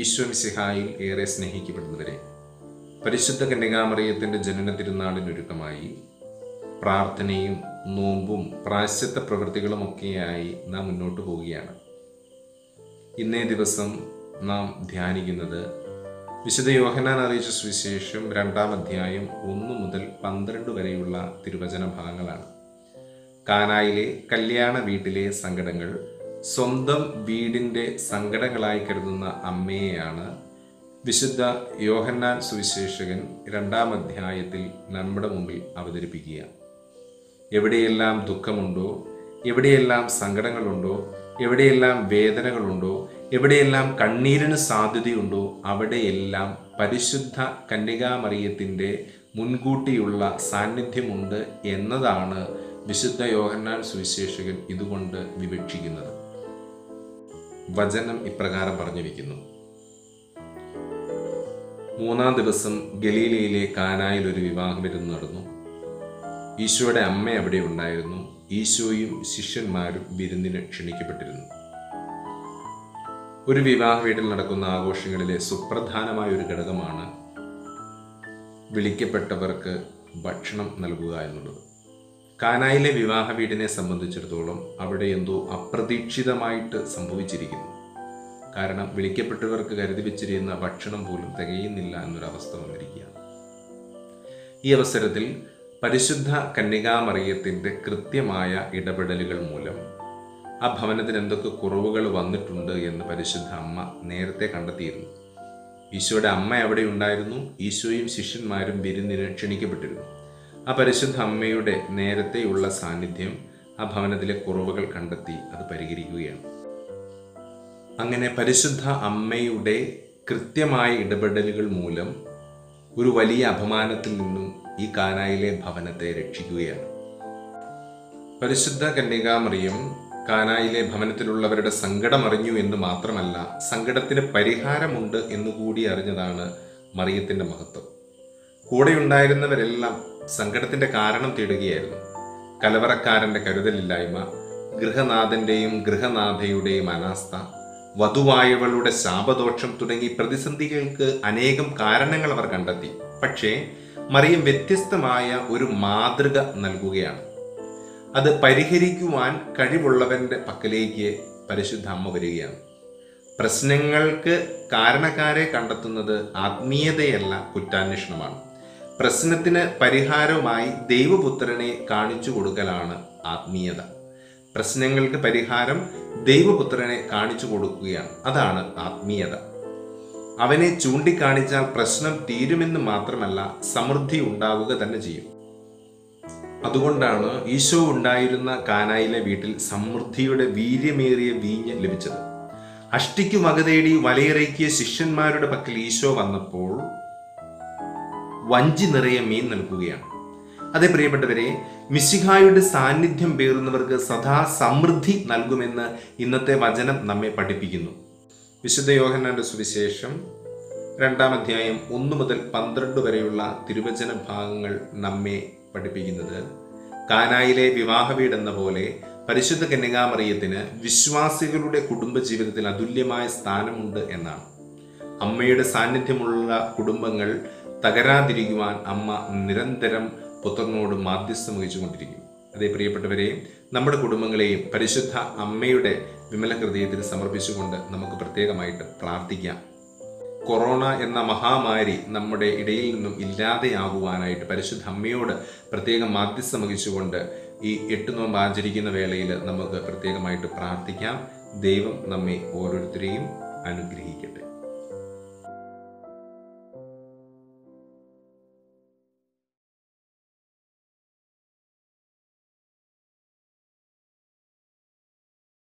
ഈശോ മിശിഹായിൽ ഏറെ സ്നേഹിക്കപ്പെടുന്നവരെ പരിശുദ്ധ കന്യകാമറിയത്തിൻ്റെ ജനന തിരുനാളിനൊരുക്കമായി പ്രാർത്ഥനയും നോമ്പും പ്രാശ്ചിത്ത പ്രവൃത്തികളുമൊക്കെയായി നാം മുന്നോട്ട് പോവുകയാണ് ഇന്നേ ദിവസം നാം ധ്യാനിക്കുന്നത് വിശുദ്ധ യോഹനാൻ അറിയിച്ച സുവിശേഷം രണ്ടാം അധ്യായം ഒന്ന് മുതൽ പന്ത്രണ്ട് വരെയുള്ള തിരുവചന ഭാഗങ്ങളാണ് കാനായിലെ കല്യാണ വീട്ടിലെ സങ്കടങ്ങൾ സ്വന്തം വീടിൻ്റെ സങ്കടങ്ങളായി കരുതുന്ന അമ്മയെയാണ് വിശുദ്ധ യോഹന്നാൻ സുവിശേഷകൻ രണ്ടാം അധ്യായത്തിൽ നമ്മുടെ മുമ്പിൽ അവതരിപ്പിക്കുക എവിടെയെല്ലാം ദുഃഖമുണ്ടോ എവിടെയെല്ലാം സങ്കടങ്ങളുണ്ടോ എവിടെയെല്ലാം വേദനകളുണ്ടോ എവിടെയെല്ലാം കണ്ണീരിന് സാധ്യതയുണ്ടോ അവിടെയെല്ലാം പരിശുദ്ധ കന്യകാമറിയത്തിൻ്റെ മുൻകൂട്ടിയുള്ള സാന്നിധ്യമുണ്ട് എന്നതാണ് വിശുദ്ധ യോഹന്നാൻ സുവിശേഷകൻ ഇതുകൊണ്ട് വിവക്ഷിക്കുന്നത് വചനം ഇപ്രകാരം പറഞ്ഞിരിക്കുന്നു മൂന്നാം ദിവസം ഗലീലയിലെ കാനായിൽ ഒരു വിവാഹം വിരുന്ന് നടന്നു ഈശോയുടെ അമ്മ അവിടെ ഉണ്ടായിരുന്നു ഈശോയും ശിഷ്യന്മാരും വിരുന്നിന് ക്ഷണിക്കപ്പെട്ടിരുന്നു ഒരു വിവാഹ വീട്ടിൽ നടക്കുന്ന ആഘോഷങ്ങളിലെ സുപ്രധാനമായ ഒരു ഘടകമാണ് വിളിക്കപ്പെട്ടവർക്ക് ഭക്ഷണം നൽകുക എന്നുള്ളത് കാനായിലെ വിവാഹ വീടിനെ സംബന്ധിച്ചിടത്തോളം അവിടെ എന്തോ അപ്രതീക്ഷിതമായിട്ട് സംഭവിച്ചിരിക്കുന്നു കാരണം വിളിക്കപ്പെട്ടവർക്ക് കരുതി വെച്ചിരുന്ന ഭക്ഷണം പോലും തികയുന്നില്ല എന്നൊരവസ്ഥ വന്നിരിക്കുകയാണ് ഈ അവസരത്തിൽ പരിശുദ്ധ കന്യകാമറിയത്തിൻ്റെ കൃത്യമായ ഇടപെടലുകൾ മൂലം ആ ഭവനത്തിന് എന്തൊക്കെ കുറവുകൾ വന്നിട്ടുണ്ട് എന്ന് പരിശുദ്ധ അമ്മ നേരത്തെ കണ്ടെത്തിയിരുന്നു ഈശോയുടെ അമ്മ അവിടെ ഉണ്ടായിരുന്നു ഈശോയും ശിഷ്യന്മാരും വിരുന്നിന് ക്ഷണിക്കപ്പെട്ടിരുന്നു ആ പരിശുദ്ധ അമ്മയുടെ നേരത്തെയുള്ള സാന്നിധ്യം ആ ഭവനത്തിലെ കുറവുകൾ കണ്ടെത്തി അത് പരിഹരിക്കുകയാണ് അങ്ങനെ പരിശുദ്ധ അമ്മയുടെ കൃത്യമായ ഇടപെടലുകൾ മൂലം ഒരു വലിയ അപമാനത്തിൽ നിന്നും ഈ കാനായിലെ ഭവനത്തെ രക്ഷിക്കുകയാണ് പരിശുദ്ധ കന്യകാമറിയം കാനായിലെ ഭവനത്തിലുള്ളവരുടെ സങ്കടം അറിഞ്ഞു എന്ന് മാത്രമല്ല സങ്കടത്തിന് പരിഹാരമുണ്ട് എന്നുകൂടി അറിഞ്ഞതാണ് മറിയത്തിന്റെ മഹത്വം കൂടെയുണ്ടായിരുന്നവരെല്ലാം സങ്കടത്തിന്റെ കാരണം തേടുകയായിരുന്നു കലവറക്കാരന്റെ കരുതലില്ലായ്മ ഗൃഹനാഥന്റെയും ഗൃഹനാഥയുടെയും അനാസ്ഥ വധുവായവളുടെ ശാപദോഷം തുടങ്ങി പ്രതിസന്ധികൾക്ക് അനേകം കാരണങ്ങൾ അവർ കണ്ടെത്തി പക്ഷേ മറിയം വ്യത്യസ്തമായ ഒരു മാതൃക നൽകുകയാണ് അത് പരിഹരിക്കുവാൻ കഴിവുള്ളവന്റെ പക്കലേക്ക് പരിശുദ്ധ അമ്മ വരികയാണ് പ്രശ്നങ്ങൾക്ക് കാരണക്കാരെ കണ്ടെത്തുന്നത് ആത്മീയതയല്ല കുറ്റാന്വേഷണമാണ് പ്രശ്നത്തിന് പരിഹാരവുമായി ദൈവപുത്രനെ കാണിച്ചു കൊടുക്കലാണ് ആത്മീയത പ്രശ്നങ്ങൾക്ക് പരിഹാരം ദൈവപുത്രനെ കാണിച്ചു കൊടുക്കുകയാണ് അതാണ് ആത്മീയത അവനെ ചൂണ്ടിക്കാണിച്ചാൽ പ്രശ്നം തീരുമെന്ന് മാത്രമല്ല സമൃദ്ധി ഉണ്ടാവുക തന്നെ ചെയ്യും അതുകൊണ്ടാണ് ഈശോ ഉണ്ടായിരുന്ന കാനായിലെ വീട്ടിൽ സമൃദ്ധിയുടെ വീര്യമേറിയ വീഞ്ഞ് ലഭിച്ചത് അഷ്ടിക്കു വകതേടി വലയിറക്കിയ ശിഷ്യന്മാരുടെ പക്കൽ ഈശോ വന്നപ്പോൾ വഞ്ചി നിറയെ മീൻ നൽകുകയാണ് അതേ പ്രിയപ്പെട്ടവരെ മിശിഹായുടെ സാന്നിധ്യം പേറുന്നവർക്ക് സദാ സമൃദ്ധി നൽകുമെന്ന് ഇന്നത്തെ വചനം നമ്മെ പഠിപ്പിക്കുന്നു വിശുദ്ധ യോഹന്നാന്റെ സുവിശേഷം രണ്ടാം അധ്യായം ഒന്ന് മുതൽ പന്ത്രണ്ട് വരെയുള്ള തിരുവചന ഭാഗങ്ങൾ നമ്മെ പഠിപ്പിക്കുന്നത് കാനായിലെ വിവാഹ വീടെന്ന പോലെ പരിശുദ്ധ കന്യകാമറിയത്തിന് വിശ്വാസികളുടെ കുടുംബജീവിതത്തിൽ അതുല്യമായ സ്ഥാനമുണ്ട് എന്നാണ് അമ്മയുടെ സാന്നിധ്യമുള്ള കുടുംബങ്ങൾ തകരാതിരിക്കുവാൻ അമ്മ നിരന്തരം പുത്രനോട് മാധ്യസ്ഥം വഹിച്ചുകൊണ്ടിരിക്കും അതേ പ്രിയപ്പെട്ടവരെ നമ്മുടെ കുടുംബങ്ങളെയും പരിശുദ്ധ അമ്മയുടെ വിമല ഹൃദയത്തിൽ സമർപ്പിച്ചുകൊണ്ട് നമുക്ക് പ്രത്യേകമായിട്ട് പ്രാർത്ഥിക്കാം കൊറോണ എന്ന മഹാമാരി നമ്മുടെ ഇടയിൽ നിന്നും ഇല്ലാതെയാകുവാനായിട്ട് പരിശുദ്ധ അമ്മയോട് പ്രത്യേകം മാധ്യസ്ഥം വഹിച്ചുകൊണ്ട് ഈ എട്ട് നോമ്പ് ആചരിക്കുന്ന വേളയിൽ നമുക്ക് പ്രത്യേകമായിട്ട് പ്രാർത്ഥിക്കാം ദൈവം നമ്മെ ഓരോരുത്തരെയും അനുഗ്രഹിക്കട്ടെ